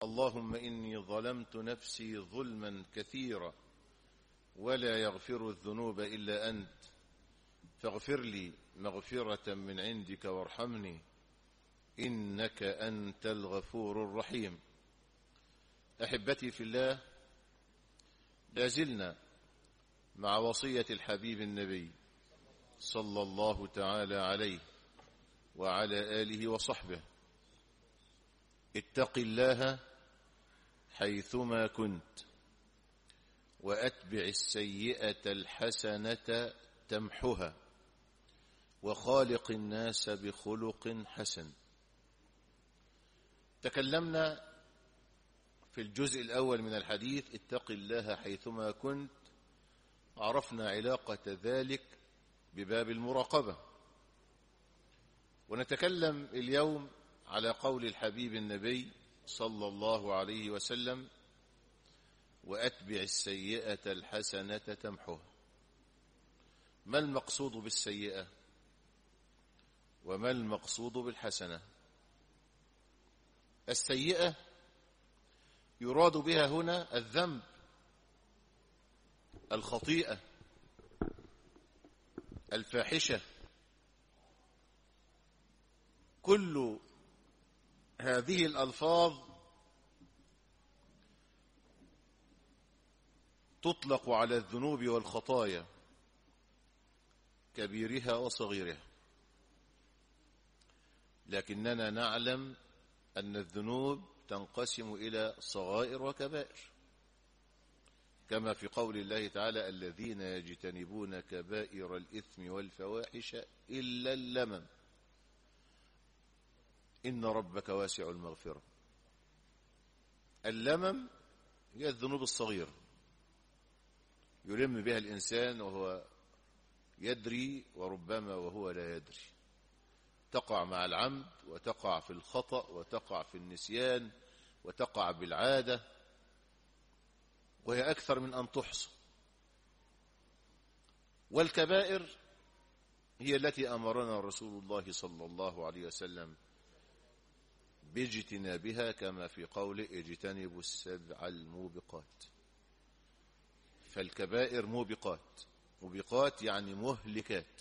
اللهم إني ظلمت نفسي ظلما كثيرا ولا يغفر الذنوب إلا أنت فاغفر لي مغفرة من عندك وارحمني إنك أنت الغفور الرحيم أحبتي في الله لازلنا مع وصية الحبيب النبي صلى الله تعالى عليه وعلى آله وصحبه اتق الله حيثما كنت وأتبع السيئة الحسنة تمحها وخالق الناس بخلق حسن تكلمنا في الجزء الأول من الحديث اتق الله حيثما كنت عرفنا علاقة ذلك بباب المراقبة ونتكلم اليوم على قول الحبيب النبي صلى الله عليه وسلم وأتبع السيئة الحسنة تمحها ما المقصود بالسيئة وما المقصود بالحسنة السيئة يراد بها هنا الذنب الخطيئة الفاحشة كل هذه الألفاظ تطلق على الذنوب والخطايا كبيرها وصغيرها لكننا نعلم أن الذنوب تنقسم إلى صغائر وكبائر كما في قول الله تعالى الذين يجتنبون كبائر الإثم والفواحش إلا اللمم إن ربك واسع المغفرة اللمم هي الذنوب الصغيرة يلم بها الإنسان وهو يدري وربما وهو لا يدري تقع مع العمد وتقع في الخطأ وتقع في النسيان وتقع بالعادة وهي أكثر من أن تحصى والكبائر هي التي أمرنا رسول الله صلى الله عليه وسلم باجتنابها كما في قوله اجتنبوا السبع الموبقات فالكبائر موبقات موبقات يعني مهلكات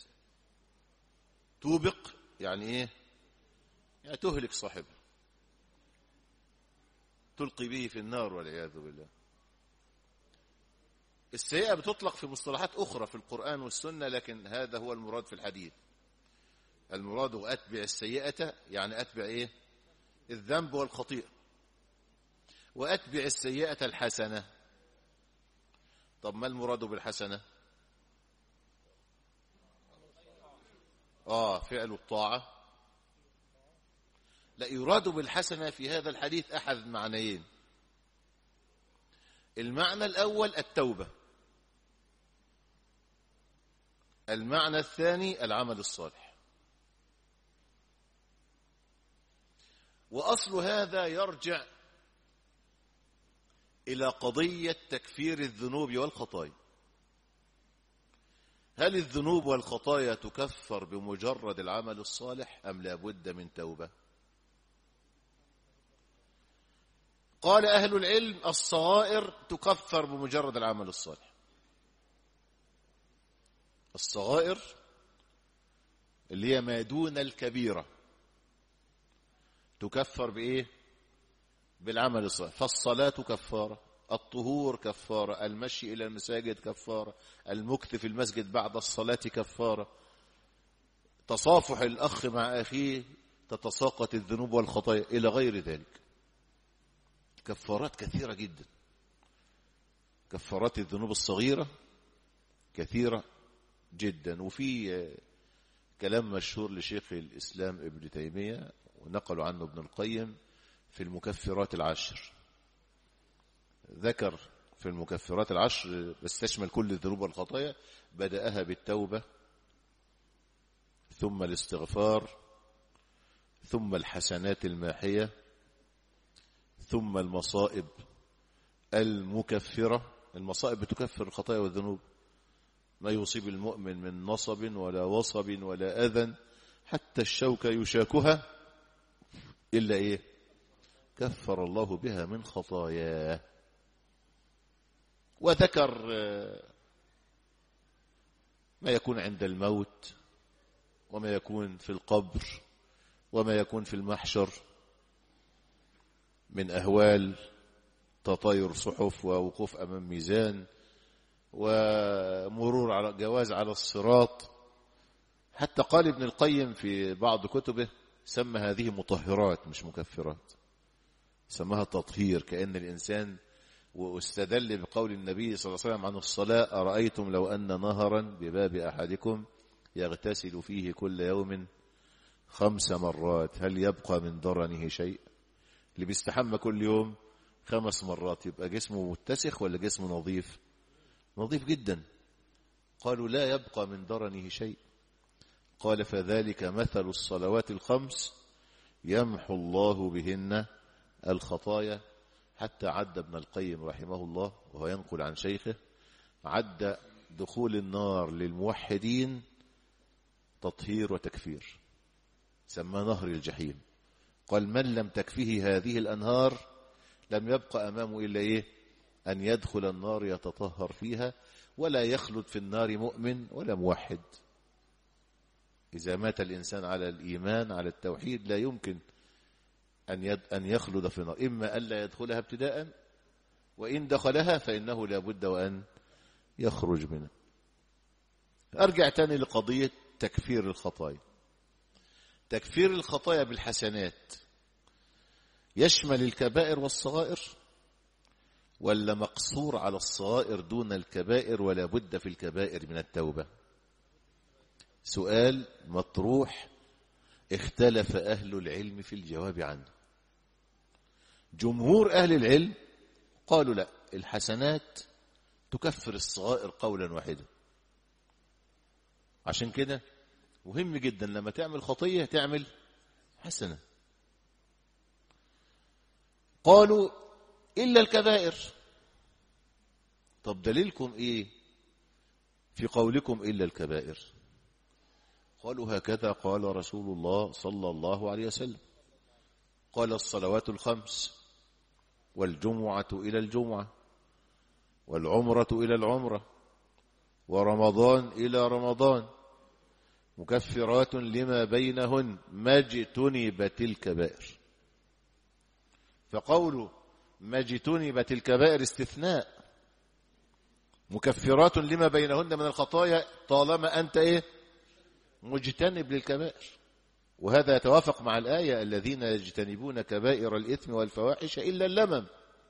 توبق يعني ايه يعني تهلك صاحبها تلقي به في النار والعياذ بالله السيئة بتطلق في مصطلحات أخرى في القرآن والسنة لكن هذا هو المراد في الحديث المراد أتبع السيئة يعني أتبع إيه الذنب والخطيئة وأتبع السيئة الحسنة طب ما المراد بالحسنة آه فعل الطاعة لا يراد بالحسنة في هذا الحديث أحد معنيين المعنى الأول التوبة المعنى الثاني العمل الصالح وأصل هذا يرجع إلى قضية تكفير الذنوب والخطايا هل الذنوب والخطايا تكفر بمجرد العمل الصالح أم لا بد من توبة قال أهل العلم الصغائر تكفر بمجرد العمل الصالح الصغائر اللي هي ما دون الكبيرة تكفر بإيه بالعمل الصالح فالصلاة كفارة الطهور كفارة المشي إلى المساجد كفارة المكث في المسجد بعد الصلاة كفارة تصافح الأخ مع أخيه تتساقط الذنوب والخطايا إلى غير ذلك كفارات كثيرة جدا كفارات الذنوب الصغيرة كثيرة جدا وفي كلام مشهور لشيخ الإسلام ابن تيمية ونقلوا عنه ابن القيم في المكفرات العشر ذكر في المكفرات العشر بس تشمل كل الذنوب والخطايا بدأها بالتوبة ثم الاستغفار ثم الحسنات الماحية ثم المصائب المكفرة المصائب بتكفر الخطايا والذنوب ما يصيب المؤمن من نصب ولا وصب ولا أذى حتى الشوكة يشاكها إلا إيه كفر الله بها من خطاياه وذكر ما يكون عند الموت وما يكون في القبر وما يكون في المحشر من أهوال تطاير صحف ووقوف أمام ميزان ومرور على جواز على الصراط حتى قال ابن القيم في بعض كتبه سمى هذه مطهرات مش مكفرات سماها تطهير كأن الإنسان واستدل بقول النبي صلى الله عليه وسلم عن الصلاة أرأيتم لو أن نهرا بباب أحدكم يغتسل فيه كل يوم خمس مرات هل يبقى من درنه شيء اللي بيستحمى كل يوم خمس مرات يبقى جسمه متسخ ولا جسمه نظيف نظيف جدا قالوا لا يبقى من درنه شيء قال فذلك مثل الصلوات الخمس يمحو الله بهن الخطايا حتى عد ابن القيم رحمه الله وهو ينقل عن شيخه عد دخول النار للموحدين تطهير وتكفير سماه نهر الجحيم قال من لم تكفه هذه الأنهار لم يبقى أمامه إلا إيه أن يدخل النار يتطهر فيها ولا يخلد في النار مؤمن ولا موحد إذا مات الإنسان على الإيمان على التوحيد لا يمكن أن يد أن يخلد في النار إما ألا يدخلها ابتداء وإن دخلها فإنه لا بد وأن يخرج منها أرجع تاني لقضية تكفير الخطايا تكفير الخطايا بالحسنات يشمل الكبائر والصغائر ولا مقصور على الصغائر دون الكبائر ولا بد في الكبائر من التوبة سؤال مطروح اختلف أهل العلم في الجواب عنه جمهور أهل العلم قالوا لا الحسنات تكفر الصغائر قولا واحدا عشان كده مهم جدا لما تعمل خطية تعمل حسنة قالوا إلا الكبائر طب دليلكم إيه في قولكم إلا الكبائر قالوا هكذا قال رسول الله صلى الله عليه وسلم قال الصلوات الخمس والجمعة إلى الجمعة والعمرة إلى العمرة ورمضان إلى رمضان مكفرات لما بينهن ما اجتنبت الكبائر فقول ما اجتنبت الكبائر استثناء مكفرات لما بينهن من الخطايا طالما أنت إيه مجتنب للكبائر وهذا يتوافق مع الآية الذين يجتنبون كبائر الإثم والفواحش إلا اللمم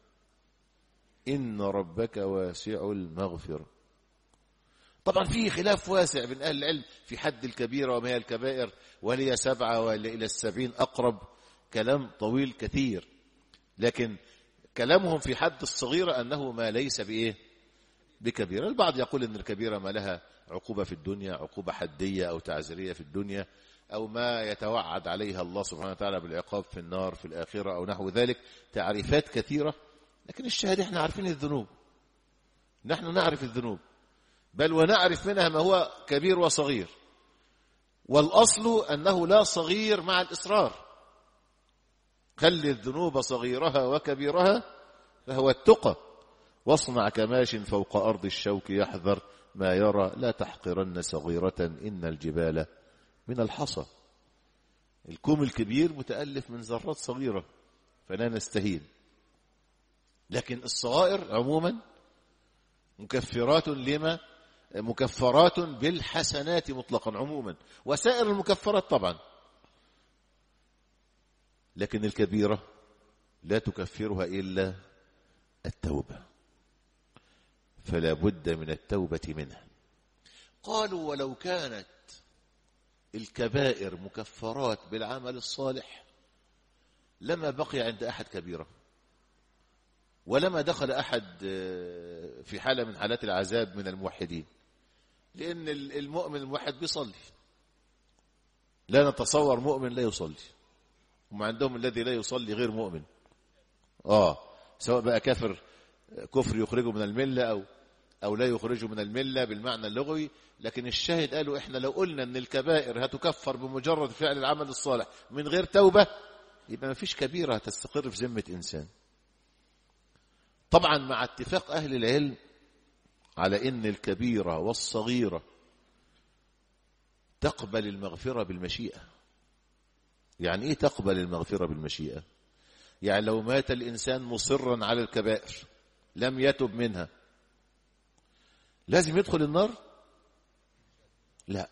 إن ربك واسع المغفرة طبعا فيه خلاف واسع بين أهل العلم في حد الكبيرة وما هي الكبائر وهل هي سبعة ولا إلى السبعين أقرب كلام طويل كثير لكن كلامهم في حد الصغيرة أنه ما ليس بإيه بكبيرة البعض يقول أن الكبيرة ما لها عقوبة في الدنيا عقوبة حدية أو تعزيرية في الدنيا أو ما يتوعد عليها الله سبحانه وتعالى بالعقاب في النار في الآخرة أو نحو ذلك تعريفات كثيرة لكن الشاهد احنا عارفين الذنوب نحن نعرف الذنوب بل ونعرف منها ما هو كبير وصغير والأصل أنه لا صغير مع الإصرار خلي الذنوب صغيرها وكبيرها فهو التقى واصنع كماش فوق أرض الشوك يحذر ما يرى لا تحقرن صغيرة إن الجبال من الحصى الكوم الكبير متألف من ذرات صغيرة فلا نستهين لكن الصغائر عموما مكفرات لما مكفرات بالحسنات مطلقا عموما وسائر المكفرات طبعا لكن الكبيرة لا تكفرها إلا التوبة فلا بد من التوبة منها قالوا ولو كانت الكبائر مكفرات بالعمل الصالح لما بقي عند أحد كبيرة ولما دخل أحد في حالة من حالات العذاب من الموحدين لأن المؤمن الموحد بيصلي لا نتصور مؤمن لا يصلي هم عندهم الذي لا يصلي غير مؤمن آه سواء بقى كافر كفر يخرجه من الملة أو أو لا يخرجه من الملة بالمعنى اللغوي لكن الشاهد قالوا إحنا لو قلنا أن الكبائر هتكفر بمجرد فعل العمل الصالح من غير توبة يبقى ما فيش كبيرة تستقر في ذمة إنسان طبعا مع اتفاق أهل العلم على إن الكبيرة والصغيرة تقبل المغفرة بالمشيئة يعني إيه تقبل المغفرة بالمشيئة يعني لو مات الإنسان مصرا على الكبائر لم يتب منها لازم يدخل النار لا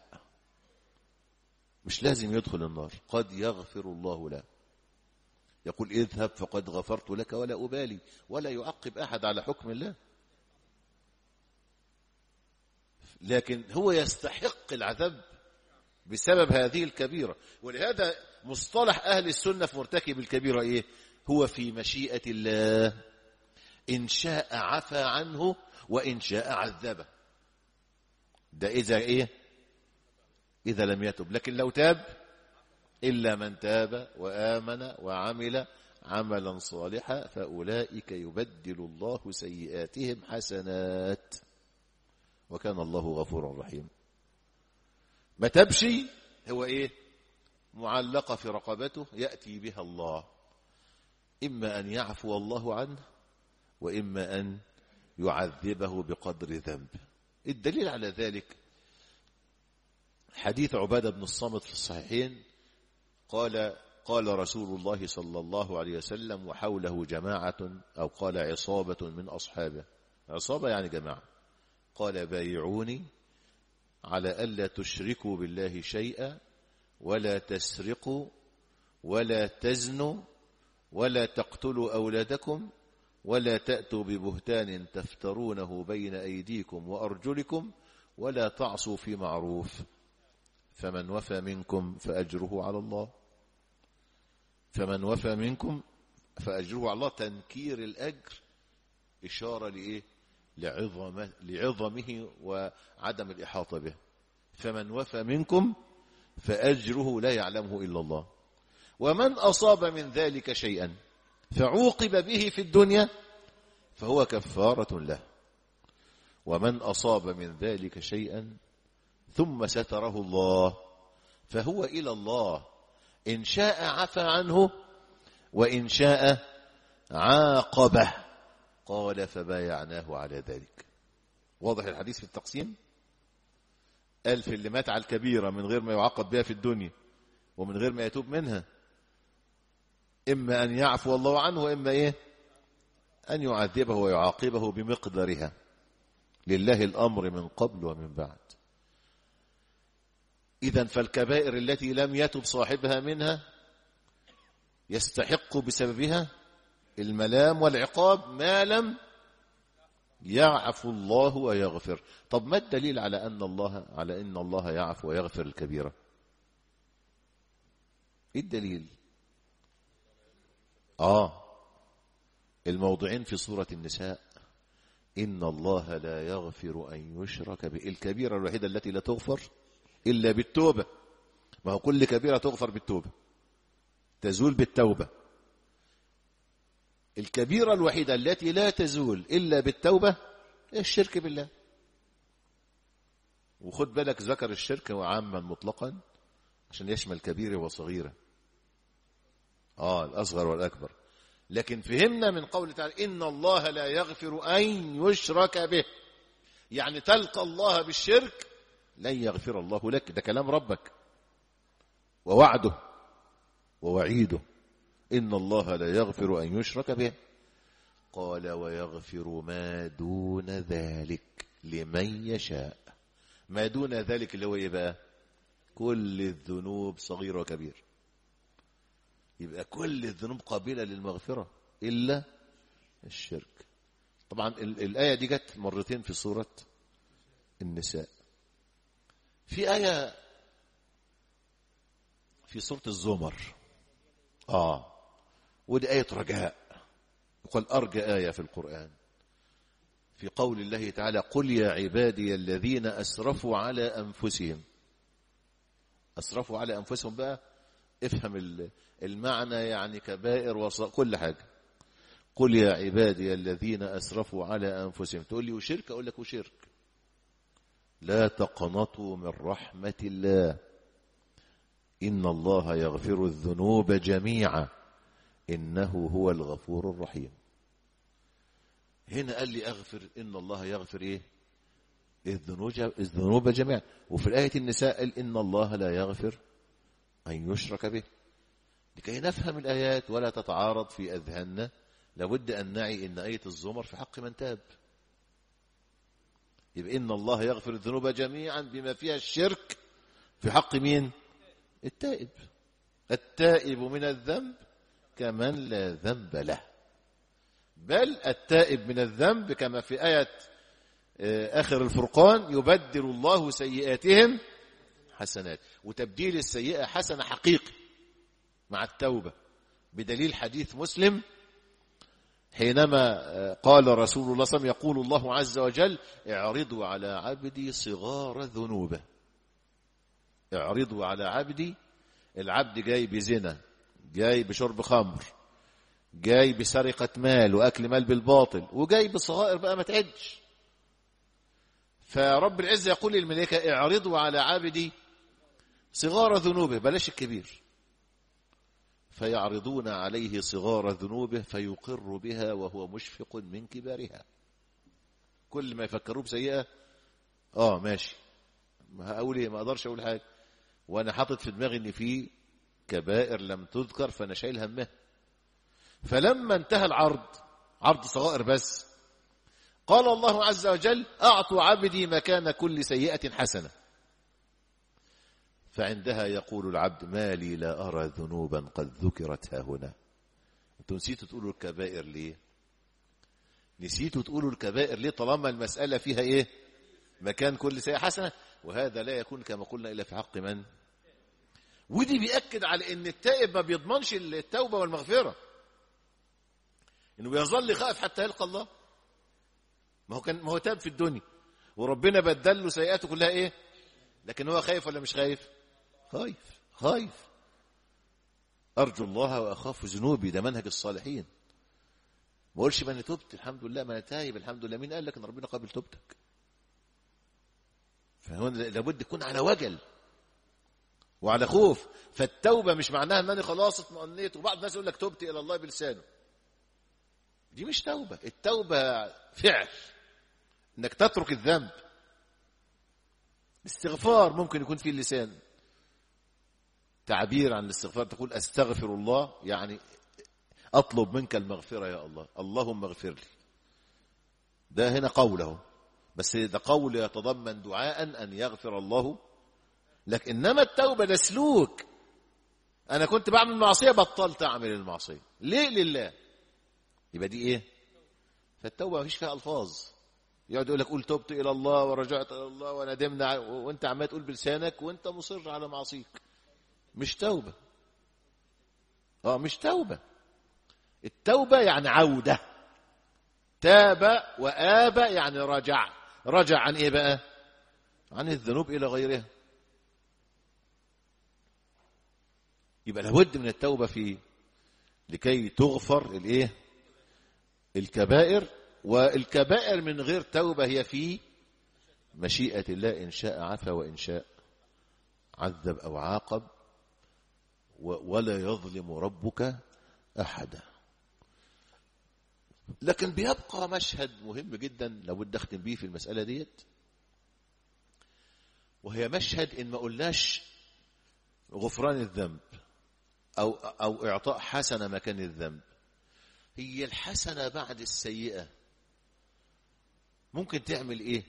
مش لازم يدخل النار قد يغفر الله له يقول اذهب فقد غفرت لك ولا أبالي ولا يعقب أحد على حكم الله لكن هو يستحق العذاب بسبب هذه الكبيرة ولهذا مصطلح أهل السنة في مرتكب الكبيرة إيه هو في مشيئة الله إن شاء عفى عنه وإن شاء عذبه ده إذا إيه إذا لم يتب لكن لو تاب إلا من تاب وآمن وعمل عملا صالحا فأولئك يبدل الله سيئاتهم حسنات وكان الله غفورا رحيما ما تبشي هو إيه معلقة في رقبته يأتي بها الله إما أن يعفو الله عنه وإما أن يعذبه بقدر ذنب الدليل على ذلك حديث عبادة بن الصامت في الصحيحين قال قال رسول الله صلى الله عليه وسلم وحوله جماعة أو قال عصابة من أصحابه عصابة يعني جماعة قال بايعوني على ألا تشركوا بالله شيئا ولا تسرقوا ولا تزنوا ولا تقتلوا أولادكم ولا تأتوا ببهتان تفترونه بين أيديكم وأرجلكم ولا تعصوا في معروف فمن وفى منكم فأجره على الله فمن وفى منكم فأجره على الله تنكير الأجر إشارة لإيه لعظمه, لعظمه وعدم الإحاطة به فمن وفى منكم فأجره لا يعلمه إلا الله ومن أصاب من ذلك شيئا فعوقب به في الدنيا فهو كفارة له ومن أصاب من ذلك شيئا ثم ستره الله فهو إلى الله إن شاء عفى عنه وإن شاء عاقبه قال فبايعناه على ذلك واضح الحديث في التقسيم ألف اللي مات على الكبيرة من غير ما يعاقب بها في الدنيا ومن غير ما يتوب منها إما أن يعفو الله عنه وإما إيه أن يعذبه ويعاقبه بمقدرها لله الأمر من قبل ومن بعد إذا فالكبائر التي لم يتب صاحبها منها يستحق بسببها الملام والعقاب ما لم يعفو الله ويغفر طب ما الدليل على أن الله على أن الله يعفو ويغفر الكبيرة إيه الدليل آه الموضعين في سورة النساء إن الله لا يغفر أن يشرك به الكبيرة الوحيدة التي لا تغفر إلا بالتوبة ما هو كل كبيرة تغفر بالتوبة تزول بالتوبة الكبيرة الوحيدة التي لا تزول إلا بالتوبة الشرك بالله وخد بالك ذكر الشرك عاما مطلقا عشان يشمل كبيرة وصغيرة آه الأصغر والأكبر لكن فهمنا من قول تعالى إن الله لا يغفر أن يشرك به يعني تلقى الله بالشرك لن يغفر الله لك ده كلام ربك ووعده ووعيده إن الله لا يغفر أن يشرك به قال ويغفر ما دون ذلك لمن يشاء ما دون ذلك اللي هو ايه بقى كل الذنوب صغير وكبير يبقى كل الذنوب قابلة للمغفرة إلا الشرك طبعا الآية دي جت مرتين في سورة النساء في آية في سورة الزمر آه ودي آية رجاء يقال أرجى آية في القرآن في قول الله تعالى قل يا عبادي الذين أسرفوا على أنفسهم أسرفوا على أنفسهم بقى افهم المعنى يعني كبائر وص... كل حاجة قل يا عبادي الذين أسرفوا على أنفسهم تقول لي وشرك أقول لك وشرك لا تقنطوا من رحمة الله إن الله يغفر الذنوب جميعا إنه هو الغفور الرحيم هنا قال لي أغفر إن الله يغفر إيه الذنوب الذنوب جميعا وفي الآية النساء قال إن الله لا يغفر أن يشرك به لكي نفهم الآيات ولا تتعارض في أذهاننا لابد أن نعي إن آية الزمر في حق من تاب يبقى إن الله يغفر الذنوب جميعا بما فيها الشرك في حق مين التائب التائب من الذنب كمن لا ذنب له بل التائب من الذنب كما في آية آخر الفرقان يبدل الله سيئاتهم حسنات وتبديل السيئة حسنة حقيقي مع التوبة بدليل حديث مسلم حينما قال رسول الله صلى الله عليه وسلم يقول الله عز وجل اعرضوا على عبدي صغار ذنوبه اعرضوا على عبدي العبد جاي بزنا جاي بشرب خمر جاي بسرقة مال وأكل مال بالباطل وجاي بصغائر بقى ما تعدش فرب العزة يقول للملائكة اعرضوا على عبدي صغار ذنوبه بلاش الكبير فيعرضون عليه صغار ذنوبه فيقر بها وهو مشفق من كبارها كل ما يفكروه بسيئة اه ماشي ما هقول ايه ما اقدرش اقول حاجة وانا حاطط في دماغي ان في كبائر لم تذكر فانا شايل همها فلما انتهى العرض عرض صغائر بس قال الله عز وجل اعطوا عبدي مكان كل سيئة حسنة فعندها يقول العبد ما لي لا أرى ذنوبا قد ذكرت ها هنا انتوا نسيتوا تقولوا الكبائر ليه نسيتوا تقولوا الكبائر ليه طالما المسألة فيها ايه مكان كل سيئة حسنة وهذا لا يكون كما قلنا إلا في حق من ودي بيأكد على ان التائب ما بيضمنش التوبة والمغفرة انه بيظل خائف حتى يلقى الله ما هو كان ما هو تاب في الدنيا وربنا بدل له سيئاته كلها ايه لكن هو خايف ولا مش خايف خايف خايف ارجو الله واخاف ذنوبي ده منهج الصالحين ما اقولش ما انا تبت الحمد لله ما انا تايب الحمد لله مين قال لك ان ربنا قابل توبتك فهو لابد يكون على وجل وعلى خوف فالتوبة مش معناها ان انا خلاص اطمئنيت وبعض الناس يقول لك تبت الى الله بلسانه دي مش توبة التوبة فعل انك تترك الذنب الاستغفار ممكن يكون فيه اللسان تعبير عن الاستغفار تقول استغفر الله يعني اطلب منك المغفرة يا الله اللهم اغفر لي ده هنا قوله بس ده قول يتضمن دعاء ان يغفر الله لك انما التوبة ده سلوك انا كنت بعمل معصية بطلت اعمل المعصية ليه لله يبقى دي ايه فالتوبة ما فيش فيها الفاظ يقعد يقول لك قول تبت الى الله ورجعت الى الله وندمنا وانت عمال تقول بلسانك وانت مصر على معصيك مش توبة اه مش توبة التوبة يعني عودة تاب وآب يعني رجع رجع عن ايه بقى عن الذنوب الى غيرها يبقى لابد من التوبة في لكي تغفر الايه الكبائر والكبائر من غير توبة هي في مشيئة الله إن شاء عفا وإن شاء عذب أو عاقب ولا يظلم ربك أحدا لكن بيبقى مشهد مهم جدا لابد أختم بيه في المسألة ديت وهي مشهد إن ما قلناش غفران الذنب أو, أو إعطاء حسنة مكان الذنب هي الحسنة بعد السيئة ممكن تعمل ايه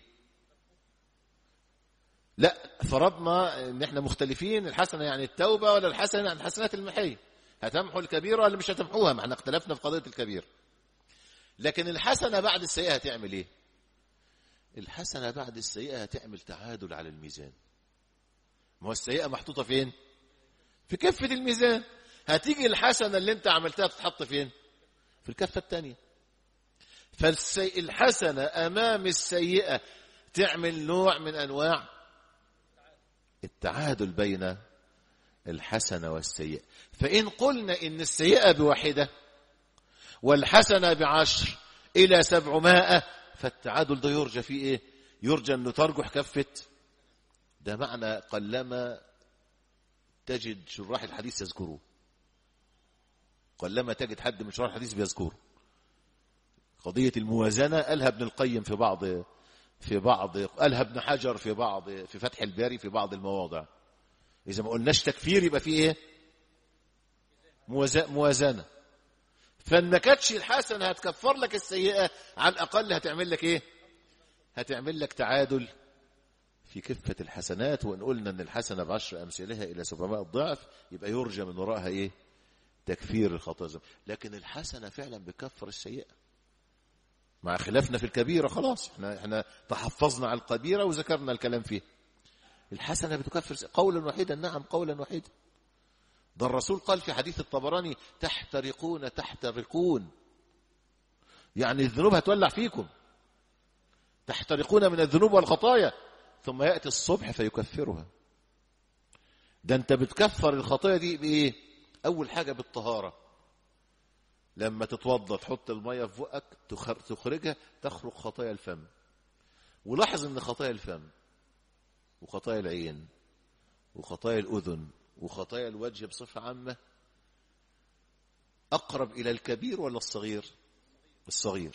لا فرضنا ان احنا مختلفين الحسنة يعني التوبة ولا الحسنة يعني الحسنات المحية هتمحوا الكبيرة ولا مش هتمحوها ما احنا اختلفنا في قضية الكبير لكن الحسنة بعد السيئة هتعمل ايه الحسنة بعد السيئة هتعمل تعادل على الميزان ما هو السيئة محطوطة فين في كفة الميزان هتيجي الحسنة اللي انت عملتها تتحط فين في الكفة الثانية فالحسنة أمام السيئة تعمل نوع من أنواع التعادل بين الحسنة والسيئة فإن قلنا إن السيئة بواحدة والحسنة بعشر إلى سبعمائة فالتعادل ده يرجى فيه إيه يرجى أنه ترجح كفة ده معنى قلما تجد شراح الحديث يذكروه قلما تجد حد من شرح الحديث بيذكره قضية الموازنة قالها ابن القيم في بعض في بعض قالها ابن حجر في بعض في فتح الباري في بعض المواضع إذا ما قلناش تكفير يبقى في إيه موازا- موازنة فإن كانتش الحسنة هتكفر لك السيئة على الأقل هتعمل لك إيه هتعمل لك تعادل في كفة الحسنات وإن قلنا أن الحسنة بعشر أمثالها إلى 700 ضعف يبقى يرجى من وراءها إيه تكفير الخطايا لكن الحسنة فعلا بكفر السيئة مع خلافنا في الكبيرة خلاص احنا, احنا تحفظنا على الكبيرة وذكرنا الكلام فيه الحسنة بتكفر السيئة. قولا واحدا نعم قولا واحدا ده الرسول قال في حديث الطبراني تحترقون تحترقون يعني الذنوب هتولع فيكم تحترقون من الذنوب والخطايا ثم يأتي الصبح فيكفرها ده انت بتكفر الخطايا دي بايه اول حاجة بالطهارة لما تتوضا تحط المية في بقك تخر- تخرجها تخرج خطايا الفم ولاحظ ان خطايا الفم وخطايا العين وخطايا الأذن وخطايا الوجه بصفة عامة أقرب إلى الكبير ولا الصغير الصغير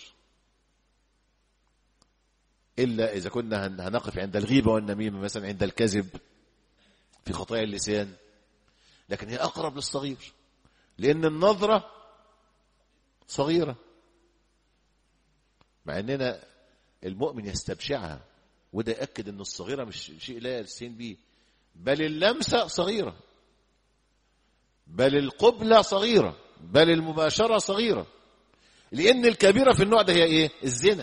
إلا إذا كنا هن- هنقف عند الغيبة والنميمة مثلا عند الكذب في خطايا اللسان لكن هي أقرب للصغير لأن النظرة صغيرة مع أننا المؤمن يستبشعها وده يأكد أن الصغيرة مش شيء لا يستهين به بل اللمسة صغيرة بل القبلة صغيرة بل المباشرة صغيرة لأن الكبيرة في النوع ده هي إيه الزنا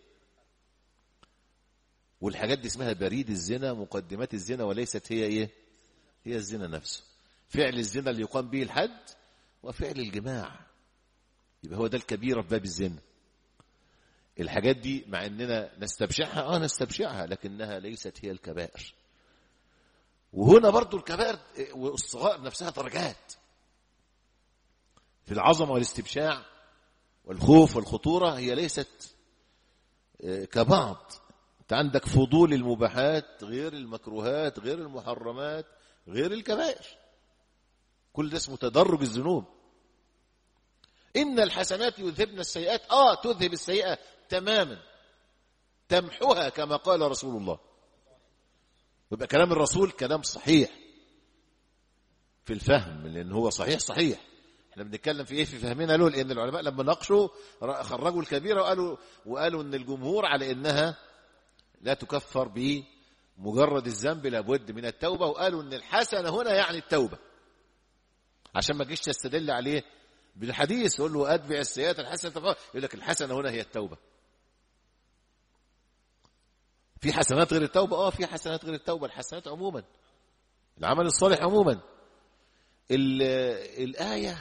والحاجات دي اسمها بريد الزنا مقدمات الزنا وليست هي إيه هي الزنا نفسه فعل الزنا اللي يقام به الحد وفعل الجماع يبقى هو ده الكبيرة في باب الزنا الحاجات دي مع اننا نستبشعها اه نستبشعها لكنها ليست هي الكبائر وهنا برضو الكبائر والصغائر نفسها درجات في العظمة والاستبشاع والخوف والخطورة هي ليست آه، كبعض انت عندك فضول المباحات غير المكروهات غير المحرمات غير الكبائر كل ده اسمه تدرج الذنوب إن الحسنات يذهبن السيئات آه تذهب السيئة تماما تمحوها كما قال رسول الله يبقى كلام الرسول كلام صحيح في الفهم لأن هو صحيح صحيح احنا بنتكلم في ايه في فهمنا له لان العلماء لما ناقشوا ر- خرجوا الكبيره وقالوا وقالوا ان الجمهور على انها لا تكفر بمجرد الذنب لابد من التوبه وقالوا ان الحسنه هنا يعني التوبه عشان ما تجيش تستدل عليه بالحديث يقول له اتبع السيئات الحسنه تغفر. يقول لك الحسنه هنا هي التوبه في حسنات غير التوبه اه في حسنات غير التوبه الحسنات عموما العمل الصالح عموما ال- الايه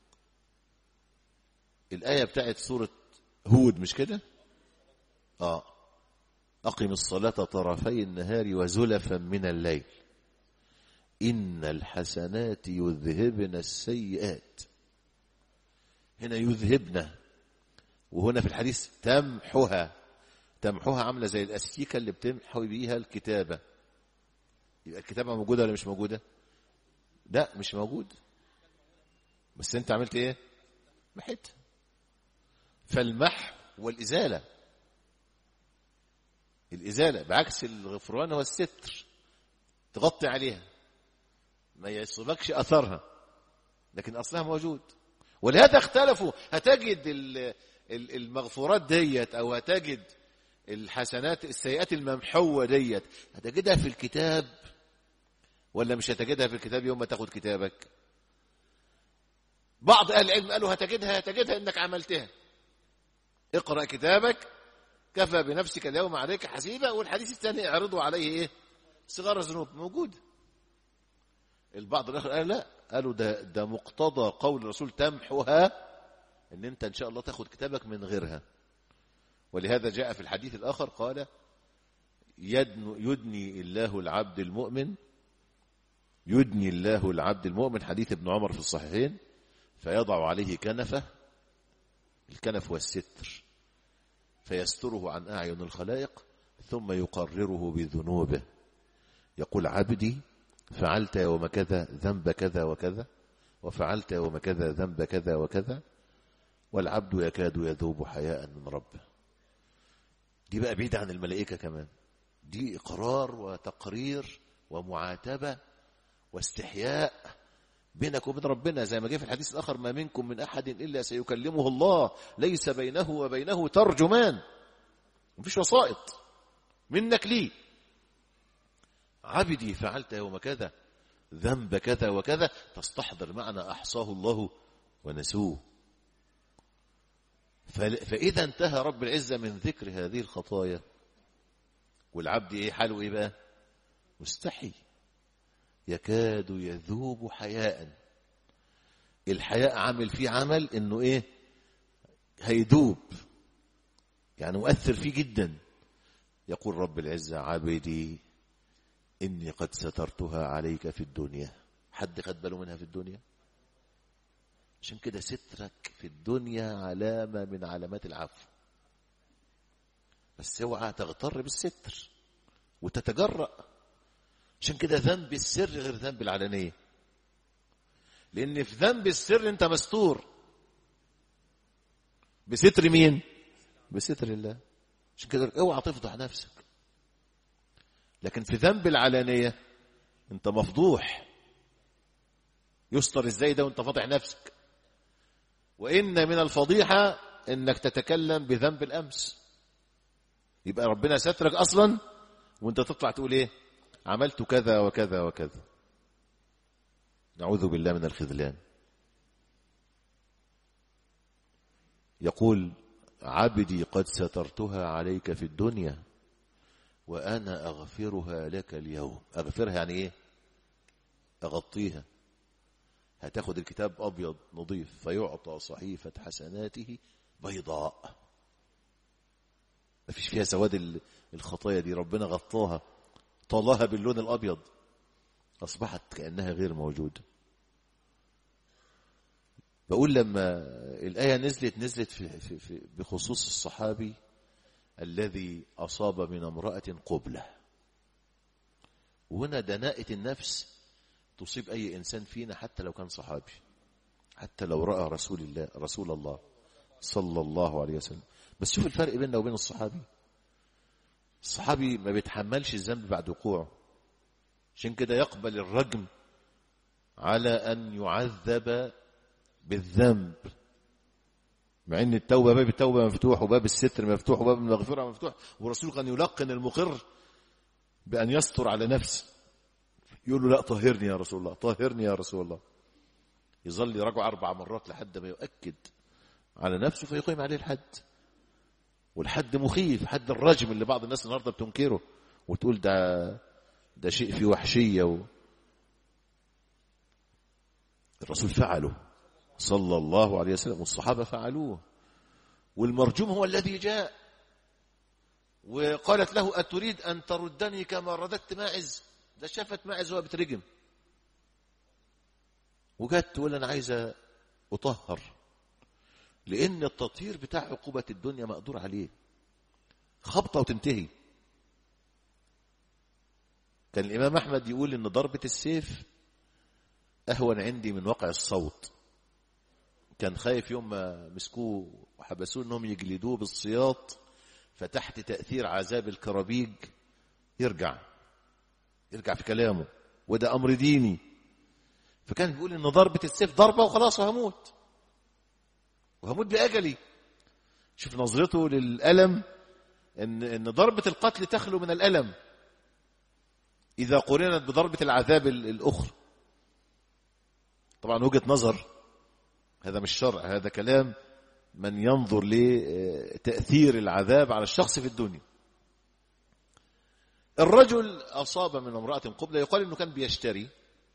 الايه بتاعت سوره هود مش كده اه اقم الصلاه طرفي النهار وزلفا من الليل ان الحسنات يذهبن السيئات هنا يذهبن وهنا في الحديث تمحها تمحوها عامله زي الاستيكه اللي بتمحو بيها الكتابه يبقى الكتابه موجوده ولا مش موجوده لا مش موجود بس انت عملت ايه محيتها فالمحو والازاله الازاله بعكس الغفران هو الستر تغطي عليها ما يصيبكش اثرها لكن اصلها موجود ولهذا اختلفوا هتجد ال- ال- المغفورات ديت او هتجد الحسنات السيئات الممحوه ديت هتجدها في الكتاب ولا مش هتجدها في الكتاب يوم ما تاخد كتابك بعض اهل العلم قالوا هتجدها هتجدها انك عملتها اقرا كتابك كفى بنفسك اليوم عليك حسيبا والحديث الثاني اعرضوا عليه ايه صغار الذنوب موجود البعض الاخر قال لا قالوا ده ده مقتضى قول الرسول تمحوها ان انت ان شاء الله تاخد كتابك من غيرها ولهذا جاء في الحديث الاخر قال يدن يدني الله العبد المؤمن يدني الله العبد المؤمن حديث ابن عمر في الصحيحين فيضع عليه كنفه الكنف والستر فيستره عن اعين الخلائق ثم يقرره بذنوبه يقول عبدي فعلت يوم كذا ذنب كذا وكذا وفعلت يوم كذا ذنب كذا وكذا والعبد يكاد يذوب حياء من ربه دي بقى بعيدة عن الملائكة كمان دي إقرار وتقرير ومعاتبة واستحياء بينك وبين ربنا زي ما جاء في الحديث الآخر ما منكم من أحد إلا سيكلمه الله ليس بينه وبينه ترجمان مفيش وسائط منك ليه عبدي فعلت يوم كذا ذنب كذا وكذا تستحضر معنى أحصاه الله ونسوه فإذا انتهى رب العزة من ذكر هذه الخطايا والعبد إيه حاله إيه بقى مستحي يكاد يذوب حياء الحياء عامل فيه عمل انه ايه هيدوب يعني مؤثر فيه جدا يقول رب العزة عبدي إني قد سترتها عليك في الدنيا حد خد باله منها في الدنيا عشان كده سترك في الدنيا علامة من علامات العفو بس اوعى تغتر بالستر وتتجرأ عشان كده ذنب السر غير ذنب العلانية لأن في ذنب السر أنت مستور بستر مين؟ بستر الله عشان كده اوعى تفضح نفسك لكن في ذنب العلانية أنت مفضوح يستر ازاي ده وانت فاضح نفسك وإن من الفضيحة انك تتكلم بذنب الأمس يبقى ربنا سترك أصلا وانت تطلع تقول ايه عملت كذا وكذا وكذا نعوذ بالله من الخذلان يقول عبدي قد سترتها عليك في الدنيا وأنا أغفرها لك اليوم أغفرها يعني إيه أغطيها هتاخد الكتاب أبيض نظيف فيعطى صحيفة حسناته بيضاء ما فيش فيها سواد الخطايا دي ربنا غطاها طالها باللون الأبيض أصبحت كأنها غير موجودة بقول لما الآية نزلت نزلت في في في بخصوص الصحابي الذي أصاب من امرأة قبلة وهنا دناءة النفس تصيب أي إنسان فينا حتى لو كان صحابي حتى لو رأى رسول الله رسول الله صلى الله عليه وسلم بس شوف الفرق بيننا وبين الصحابي الصحابي ما بيتحملش الذنب بعد وقوعه عشان كده يقبل الرجم على أن يعذب بالذنب مع ان التوبه باب التوبه مفتوح وباب الستر مفتوح وباب المغفره مفتوح والرسول كان يلقن المقر بان يستر على نفسه يقول له لا طهرني يا رسول الله طهرني يا رسول الله يظل يراجع اربع مرات لحد ما يؤكد على نفسه فيقيم عليه الحد والحد مخيف حد الرجم اللي بعض الناس النهارده بتنكره وتقول ده ده شيء فيه وحشيه و... الرسول فعله صلى الله عليه وسلم والصحابة فعلوه والمرجوم هو الذي جاء وقالت له أتريد أن تردني كما رددت ماعز ده شافت ماعز وهو بترجم وجت تقول أنا عايزة أطهر لأن التطهير بتاع عقوبة الدنيا مقدور عليه خبطة وتنتهي كان الإمام أحمد يقول إن ضربة السيف أهون عندي من وقع الصوت كان خايف يوم ما مسكوه وحبسوه انهم يجلدوه بالسياط فتحت تأثير عذاب الكرابيج يرجع يرجع في كلامه وده أمر ديني فكان بيقول إن ضربة السيف ضربة وخلاص وهموت وهموت بأجلي شوف نظرته للألم إن, إن ضربة القتل تخلو من الألم إذا قرنت بضربة العذاب الأخرى طبعا وجهة نظر هذا مش شرع هذا كلام من ينظر لتأثير العذاب على الشخص في الدنيا الرجل أصاب من امرأة قبلة يقال أنه كان بيشتري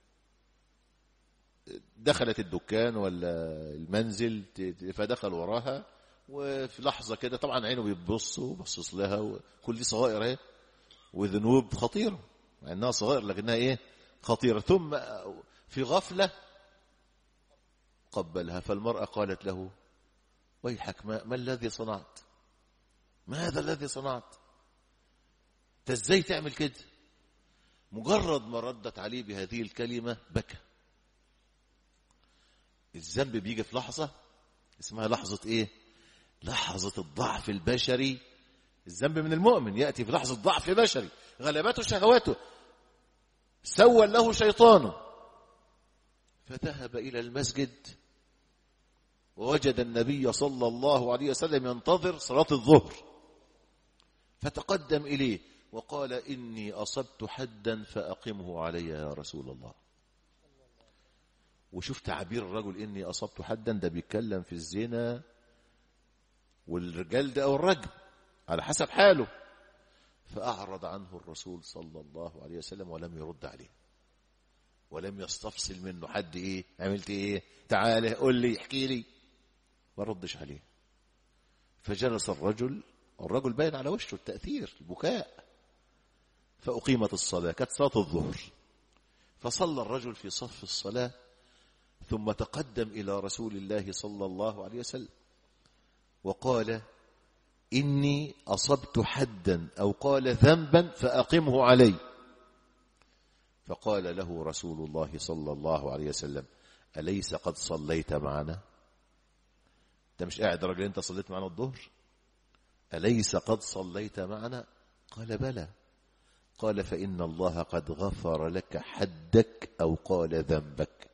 دخلت الدكان ولا المنزل فدخل وراها وفي لحظة كده طبعا عينه بيبص وبصص لها وكل دي صغائر اهي وذنوب خطيرة مع انها صغائر لكنها ايه خطيرة ثم في غفلة قبلها فالمرأة قالت له ويحك ما, ما الذي صنعت ما هذا الذي صنعت انت ازاي تعمل كده مجرد ما ردت عليه بهذه الكلمة بكى الذنب بيجي في لحظة اسمها لحظة ايه لحظة الضعف البشري الذنب من المؤمن يأتي في لحظة ضعف بشري غلبته شهواته سوى له شيطانه فذهب إلى المسجد ووجد النبي صلى الله عليه وسلم ينتظر صلاة الظهر فتقدم إليه وقال إني أصبت حدا فأقمه علي يا رسول الله وشوف تعبير الرجل إني أصبت حدا ده بيتكلم في الزنا والرجال ده أو الرجل على حسب حاله فأعرض عنه الرسول صلى الله عليه وسلم ولم يرد عليه ولم يستفصل منه حد ايه عملت ايه تعالى قول لي احكي لي ما ردش عليه فجلس الرجل الرجل باين على وشه التأثير البكاء فأقيمت الصلاة كانت صلاة الظهر فصلى الرجل في صف الصلاة ثم تقدم إلى رسول الله صلى الله عليه وسلم وقال إني أصبت حدا أو قال ذنبا فأقمه علي فقال له رسول الله صلى الله عليه وسلم أليس قد صليت معنا أنت مش قاعد راجل أنت صليت معنا الظهر أليس قد صليت معنا قال بلى قال فإن الله قد غفر لك حدك أو قال ذنبك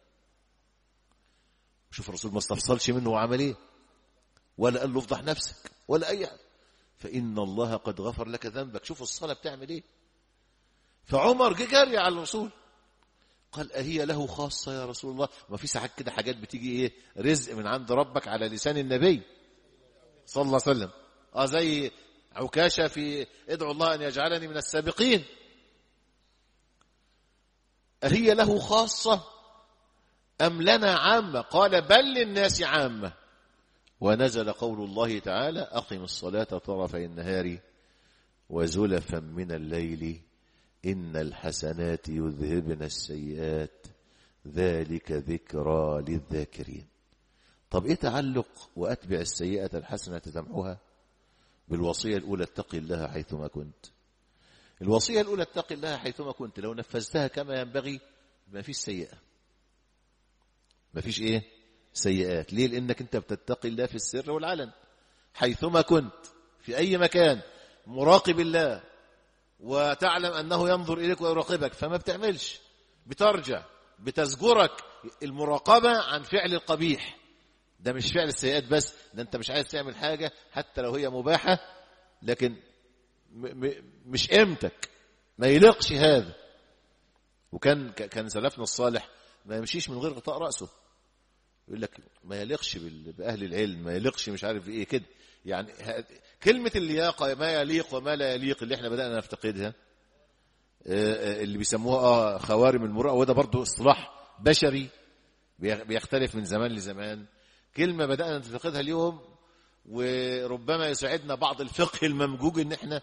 شوف الرسول ما استفصلش منه وعمل ايه ولا قال له افضح نفسك ولا اي حاجه فان الله قد غفر لك ذنبك شوف الصلاه بتعمل ايه فعمر جه جري على الرسول قال أهي له خاصة يا رسول الله ما في ساعات كده حاجات بتيجي إيه رزق من عند ربك على لسان النبي صلى الله عليه وسلم اه زي عكاشة في ادعو الله أن يجعلني من السابقين أهي له خاصة أم لنا عامة قال بل للناس عامة ونزل قول الله تعالى أقم الصلاة طرفي النهار وزلفا من الليل إن الحسنات يذهبن السيئات ذلك ذكرى للذاكرين طب إيه تعلق وأتبع السيئة الحسنة تمحها بالوصية الأولى اتق الله حيثما كنت الوصية الأولى اتق الله حيثما كنت لو نفذتها كما ينبغي ما فيش سيئة ما فيش إيه سيئات ليه لأنك أنت بتتقي الله في السر والعلن حيثما كنت في أي مكان مراقب الله وتعلم أنه ينظر إليك ويراقبك فما بتعملش بترجع بتزجرك المراقبة عن فعل القبيح ده مش فعل السيئات بس ده انت مش عايز تعمل حاجة حتى لو هي مباحة لكن م م مش قيمتك ما يليقش هذا وكان كان سلفنا الصالح ما يمشيش من غير غطاء رأسه يقول لك ما يليقش بأهل العلم ما يليقش مش عارف ايه كده يعني كلمة اللياقة ما يليق وما لا يليق اللي احنا بدأنا نفتقدها اللي بيسموها اه خوارم المروءة وده برضو اصطلاح بشري بيختلف من زمان لزمان كلمة بدأنا نفتقدها اليوم وربما يساعدنا بعض الفقه الممجوج ان احنا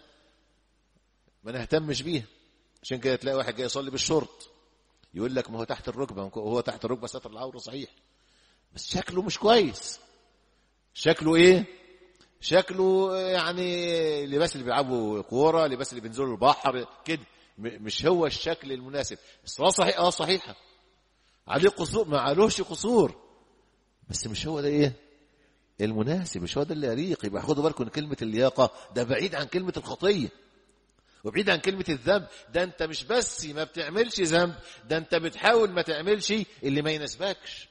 ما نهتمش بيها عشان كده تلاقي واحد جاي يصلي بالشورت يقول لك ما هو تحت الركبة هو تحت الركبة ستر العورة صحيح بس شكله مش كويس شكله ايه شكله يعني لباس اللي بيلعبوا كوره لباس اللي بينزلوا البحر كده مش هو الشكل المناسب الصلاه صحيح اه صحيحه عليه قصور ما عليهش قصور بس مش هو ده ايه المناسب مش هو ده اللي يليق يبقى خدوا بالكم كلمه اللياقه ده بعيد عن كلمه الخطيه وبعيد عن كلمة الذنب ده انت مش بس ما بتعملش ذنب ده انت بتحاول ما تعملش اللي ما يناسبكش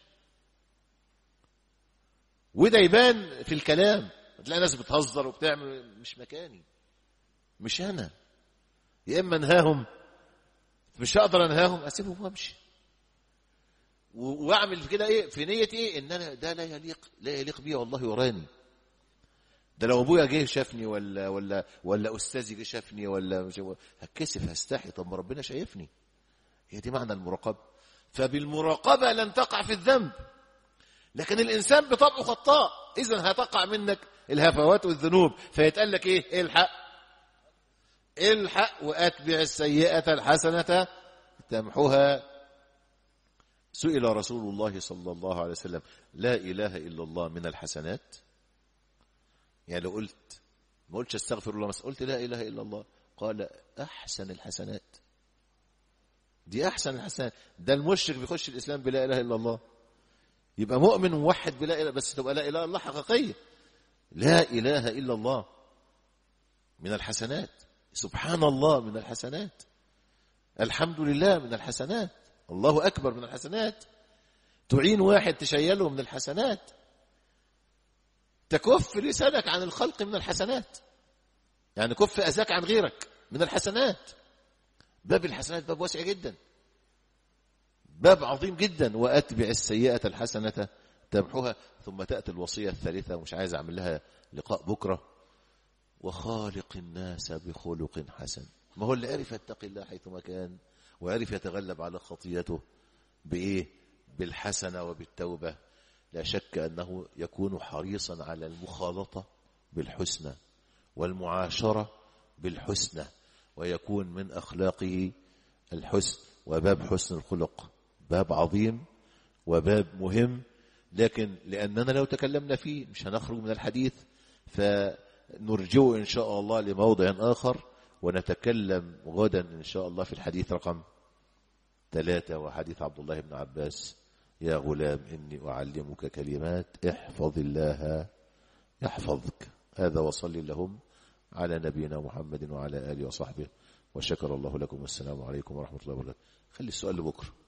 وده يبان في الكلام تلاقي ناس بتهزر وبتعمل مش مكاني مش انا يا اما انهاهم مش هقدر انهاهم اسيبهم وامشي واعمل في كده ايه في نيه ايه ان انا ده لا يليق لا يليق بي والله وراني ده لو ابويا جه شافني ولا ولا ولا استاذي جه شافني ولا مش هتكسف هستحي طب ما ربنا شايفني هي دي معنى المراقبه فبالمراقبه لن تقع في الذنب لكن الانسان بطبعه خطاء اذا هتقع منك الهفوات والذنوب فيتقال لك ايه الحق الحق واتبع السيئه الحسنه تمحها سئل رسول الله صلى الله عليه وسلم لا اله الا الله من الحسنات يعني لو قلت ما قلتش استغفر الله بس قلت لا اله الا الله قال احسن الحسنات دي احسن الحسنات ده المشرك بيخش الاسلام بلا اله الا الله يبقى مؤمن وموحد بلا إله بس تبقى لا إله إلا الله حقيقية لا إله إلا الله من الحسنات سبحان الله من الحسنات الحمد لله من الحسنات الله أكبر من الحسنات تعين واحد تشيله من الحسنات تكف لسانك عن الخلق من الحسنات يعني كف أذاك عن غيرك من الحسنات باب الحسنات باب واسع جدا باب عظيم جدا وأتبع السيئة الحسنة تمحوها ثم تأتي الوصية الثالثة مش عايز أعمل لها لقاء بكرة وخالق الناس بخلق حسن ما هو اللي عرف يتقي الله حيثما كان وعرف يتغلب على خطيته بإيه بالحسنة وبالتوبة لا شك أنه يكون حريصا على المخالطة بالحسنى والمعاشرة بالحسنى ويكون من أخلاقه الحسن وباب حسن الخلق باب عظيم وباب مهم لكن لأننا لو تكلمنا فيه مش هنخرج من الحديث فنرجعه إن شاء الله لموضع آخر ونتكلم غدا إن شاء الله في الحديث رقم ثلاثة وحديث عبد الله بن عباس يا غلام إني أعلمك كلمات احفظ الله يحفظك هذا وصلي لهم على نبينا محمد وعلى آله وصحبه وشكر الله لكم والسلام عليكم ورحمة الله وبركاته خلي السؤال لبكره